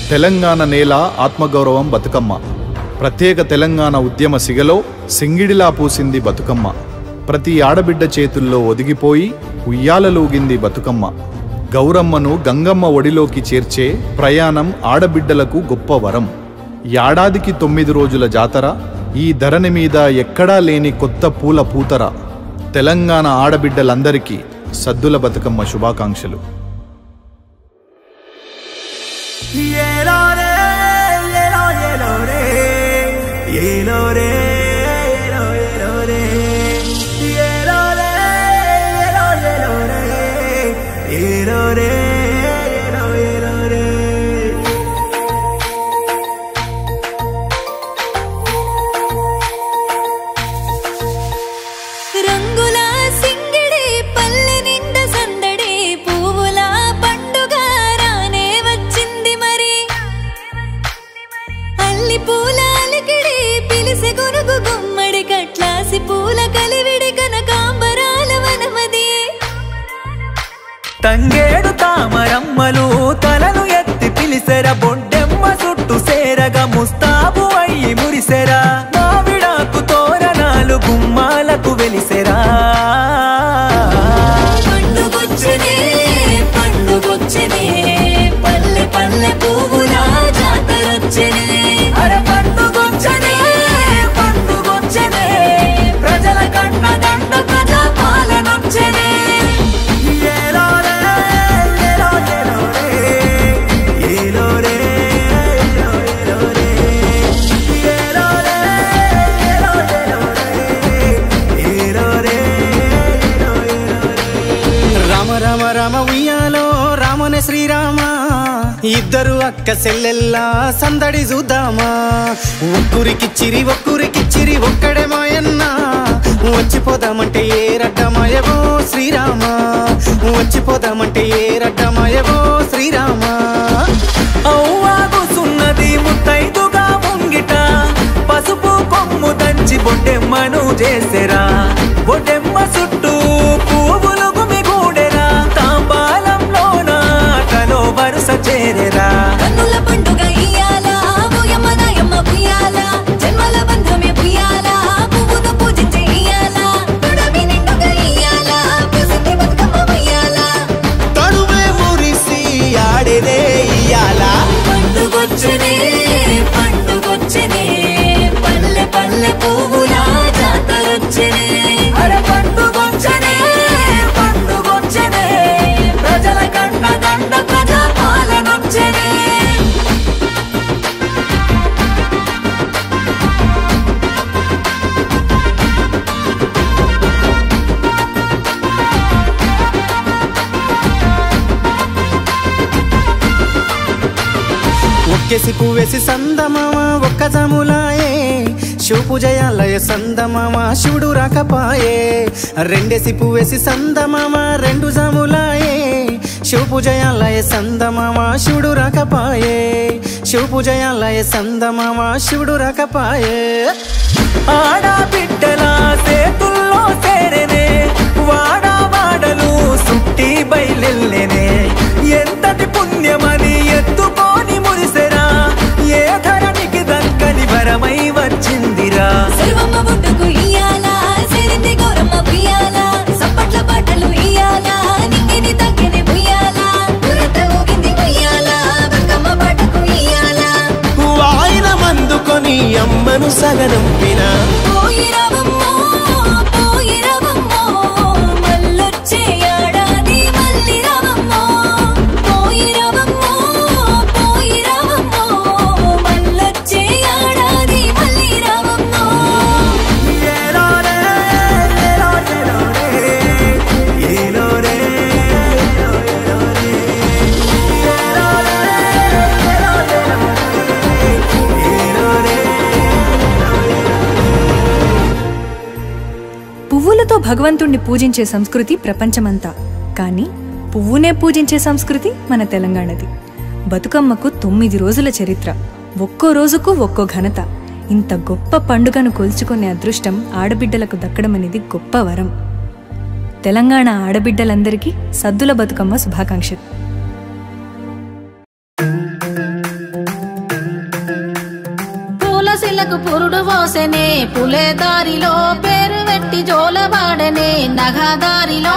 తెలంగాణ నేల ఆత్మగౌరవం బతుకమ్మ ప్రత్యేక తెలంగాణ ఉద్యమ సిగలో సింగిడిలా పూసింది బతుకమ్మ ప్రతి ఆడబిడ్డ చేతుల్లో ఒదిగిపోయి ఉయ్యాలలూగింది బతుకమ్మ గౌరమ్మను గంగమ్మ ఒడిలోకి చేర్చే ప్రయాణం ఆడబిడ్డలకు గొప్ప వరం ఏడాదికి తొమ్మిది రోజుల జాతర ఈ ధరణి మీద ఎక్కడా లేని కొత్త పూల పూతర తెలంగాణ ఆడబిడ్డలందరికీ సద్దుల బతుకమ్మ శుభాకాంక్షలు ఏలో రే ఏలో ఏలో రే ఏలో రే ఏలో ఏలో రే ఏలో రే ఏలో ఏలో రే ఏలో రే ఏలో ఏలో రే రంగుల సింగిడి పల్లె నిండ సందడి పువ్వుల పండుగ రానే వచ్చింది మరి అల్లి పూల అలికిడి పిలిసె గునుగు గుమ్మడి కట్లాసి పూల కలివిడి కనకాంబరాల వనమది తంగేడు తామరమ్మలు తలలు ఎత్తి పిలిసెర బొడ్డెమ్మ చుట్టూ సేరగా ముస్తాబు అయ్యి మురిసెరా మావిడాకు తోరణాలు గుమ్మాలకు వెలిసెరా పండుగొచ్చనే పండుగొచ్చనే పల్లె పల్లె పువ్వుల జాతరొచ్చనే అరే పండుగొచ్చనే పండుగొచ్చనే ప్రజల కన్న దండ ప్రజా పాలనొచ్చనే ఏలో రే ఏలో ఏలో రే ఏలో రే ఏలో ఏలో రే ఏలో రే ఏలో ఏలో రే ఏలో రే ఏలో ఏలో రే రామ రామ రామ ఉయ్యాలో రామనే శ్రీరామ ఇద్దరు అక్క సెల్లెల్లా సందడి చూద్దామా ఒక్కరికిచ్చిరి ఒక్కరికిచ్చిరి ఒక్కడే మాయన్న వచ్చిపోదామంటే ఏ రడ్డమాయవో శ్రీరామ వచ్చిపోదామంటే ఏ రడ్డమాయవో శ్రీరామ అవ్వాగుసున్నది ముత్తైదుగా ముంగిట పసుపు కొమ్ము దంచి బొడ్డెమ్మను చేసెరా బొడ్డెమ్మ చుట్టూ పువ్వులు గుమిగూడెరా తాంబాలంలోన కలో వరుస చేరెరా కన్నుల పండుగ ఇయ్యాల బుయమ్మ నాయమ్మ బుయ్యాల జన్మల బంధమే బుయ్యాల పువ్వును పూజించే ఇయ్యాల తొడమి నిండుగా ఇయ్యాల పుసింది బతుకమ్మ బుయ్యాల తడువే మురిసి ఆడేదే ఇయ్యాల పండుగొచ్చనే పండుగొచ్చనే పల్లె పల్లె పువ్వుల జాతరొచ్చనే అరే పండుగొచ్చనే పండుగొచ్చనే ప్రజల కన్న దండ ప్రజా పాలనొచ్చనే ఒక్కేసి పువ్వేసి సందమామ ఒక్క జములాయే శివపు జయాలయ సందమామ శివుడు రాకపాయే రెండేసి పువ్వేసి సందమామ రెండు జములాయే శివపు జయాలయ సందమామ శివుడు రాకపాయే శివపు జయాలయ సందమామ శివుడు రాకపాయే ఆడబిడ్డల సేతుల్లో సేరెనే వాడా వాడలు సుట్టి బయలెల్లెనే ఎంతటి పుణ్యమని ఎత్తుకొని మురిసెరా ఏ ధరణికి దక్కని వరమై వచ్చిందిరా సర్వమ్మ బుట్టకు ఇయ్యాల సిరింది గౌరమ్మ బుయ్యాల సప్పట్ల పాటలు ఇయ్యాల నింగిని తగ్గిని బుయ్యాల పురత ఊగింది బుయ్యాల బతుకమ్మ పాటకు ఇయ్యాల వాయిన మందుకొని అమ్మను సగనంపిన పోయి రవమ్మో పోయి రవమ్మో మల్లొచ్చే ఏడాది మల్లి రవమ్మో పోయి రవమ్మో పోయి రవమ్మో మల్లొచ్చే ఏడాది మల్లి రవమ్మో ఏలో రే, ఏలో ఏలో రే, ఏలో రే, ఏలో ఏలో రే. ఏలో రే, ఏలో ఏలో రే, ఏలో రే, పువ్వులతో భగవంతుణ్ణి పూజించే సంస్కృతి ప్రపంచమంతా కానీ పువ్వునే పూజించే సంస్కృతి మన తెలంగాణది బతుకమ్మకు తొమ్మిది రోజుల చరిత్ర ఒక్కో రోజుకు ఒక్కో ఘనత ఇంత గొప్ప పండుగను కొల్చుకునే అదృష్టం ఆడబిడ్డలకు దక్కడం అనేది గొప్ప వరం తెలంగాణ ఆడబిడ్డలందరికీ సద్దుల బతుకమ్మ శుభాకాంక్షలు మోసెనే పులే దారిలో పేరు వెట్టి జోలబాడనే నగదారిలో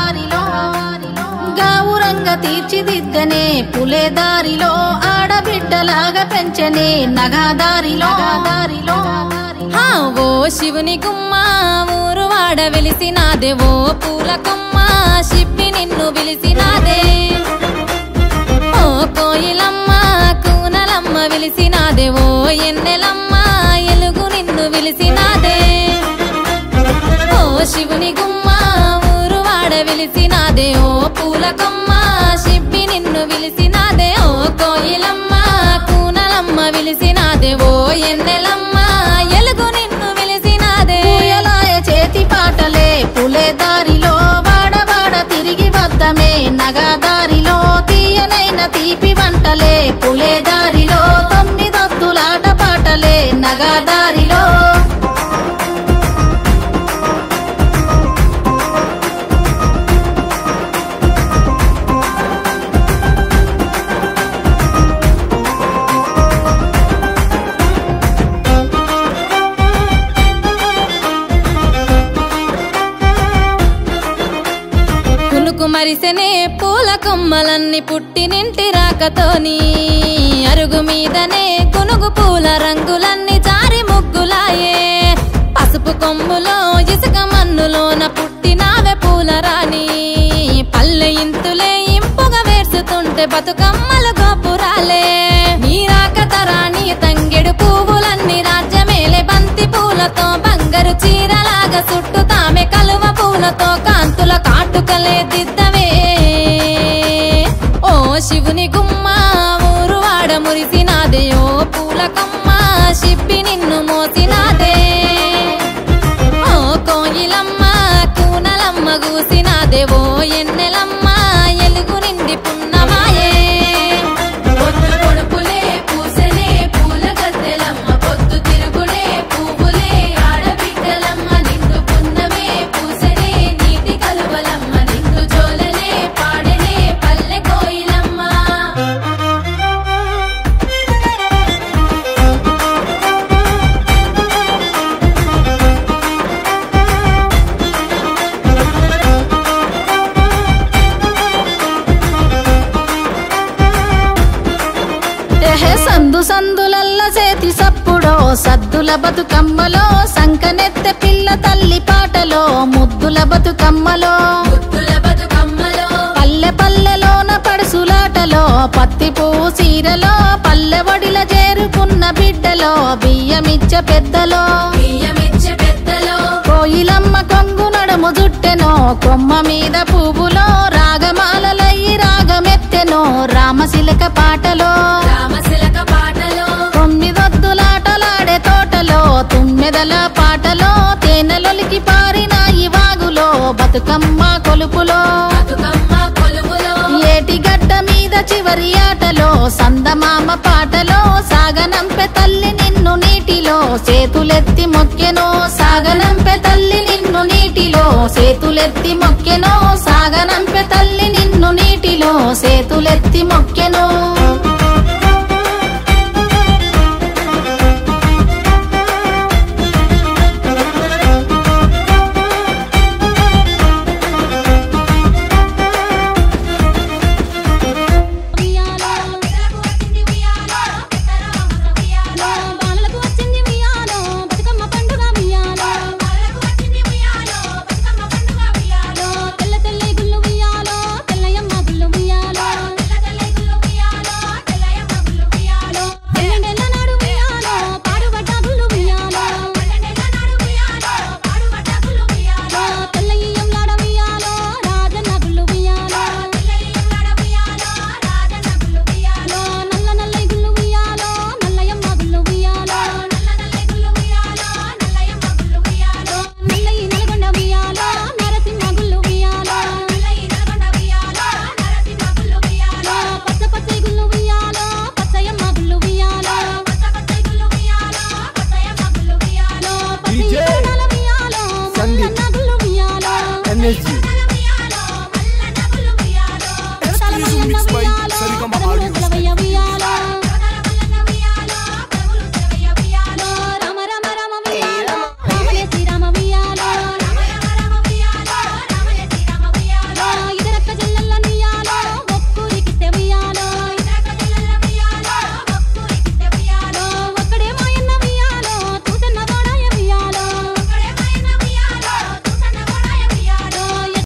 గావురంగ తీర్చిదిద్దనే పులే దారిలో ఆడబిడ్డలాగా పెంచనే నగదారిలో దారిలో హా, ఓ శివుని గుమ్మ ఊరు వాడ వెలిసినాదే ఓ పూల కొమ్మ షిప్పి నిన్ను పిలిసినాదే ఓ కోయిలమ్మ కూనలమ్మ విలిసినాదే ఓ ఎన్నెలమ్మ ఎలుగు నిన్ను విలిసినాదే ఓ శివుని గుమ్మ ఊరు వాడ విలిసినాదే ఓ పూల కొమ్మ షిప్పి నిన్ను విలిసినాదే ఓ కోయిలమ్మ కూనలమ్మ విలిసినాదే ఓ ఎన్నెలమ్మ ఎలుగు నిన్ను విలిసినాదే పూయలాయ చేతి పాటలే పులే దారిలో వాడవాడ తిరిగి వద్దమే నగదారిలో తీయనైన తీపి వంటలే పులే దారిలో తొమ్మిదొత్తులాట పాటలే నగదారిలో కునుకు మరిసెనే పూల కొమ్మలన్నీ పుట్టినింటి రాకతోని అరుగు మీదనే కునుగు పూల రంగులన్నీ జారి ముగ్గులాయే పసుపు కొమ్ములో ఇసుక మన్నులోన పుట్టినావే పూల రాణి పల్లె ఇంతులే ఇంపుగా వేర్చుతుంటే బతుకమ్మలు గోపురాలే నీరాక తరాని తంగెడు పువ్వులన్నీ రాజ్యమేలే బంతి పూలతో బంగారు చీరలాగా చుట్టూ తామె కలువ పూలతో కాంతుల కాటుకలే దిద్దవే ఓ శివుని గుమ్మ ఊరు వాడ మురిసినాదే ఓ పూల కమ్మ షిప్పి నిన్ను మోసినాదే ఓ కోయిలమ్మ కూనలమ్మ గూసినాదే ఓ ఎన్నెలమ్మ ఎలుగు నిండి పున్నమాయే పొద్దు పొడుపులే పూసలే పూల గద్దెలమ్మ పొద్దు తిరుగులే పువ్వులే ఆడబిడ్డలమ్మ నిండు పున్నమే పూసలే నీటి కలువలమ్మ నిండు జోలలే పాడలే పల్లె కోయిలమ్మ ఎహె సందు సందులల్ల చేతి సప్పుడో సద్దుల బతుకమ్మలో సంకనెత్తె పిల్ల తల్లి పాటలో ముద్దుల బతుకమ్మలో ముద్దుల బతుకమ్మలో పల్లె పల్లెలోన పడుసులాటలో పత్తి పువ్వు చీరలో పల్లె వడిల చేరుకున్న బిడ్డలో బియ్యమిచ్చ పెద్దలో బియ్యమిచ్చే పెద్దలో కోయిలమ్మ కొంగు నడుము జుట్టెనో కొమ్మ మీద పువ్వులో రాగమాలలయ్యి రాగమెత్తెనో రామశిలక పాటలో రామశిలక పాటలో తొమ్మిదొద్దులాటలాడే తోటలో తుమ్మెదల పాటలో తేనెలొలికి పారినాయి వాగులో బతుకమ్మ కొలుపులో బతుకమ్మ కొలువులో ఏటి గడ్డ మీద చివరి ఆటలో సందమామ పాటలో సాగనంపె తల్లి నిన్ను నీటిలో చేతులెత్తి మొక్కెనో సాగనంపె తల్లి నిన్ను నీటిలో చేతులెత్తి మొక్కెనో సాగనంపె తల్లి నిన్ను నీటిలో చేతులెత్తి మొక్కెనో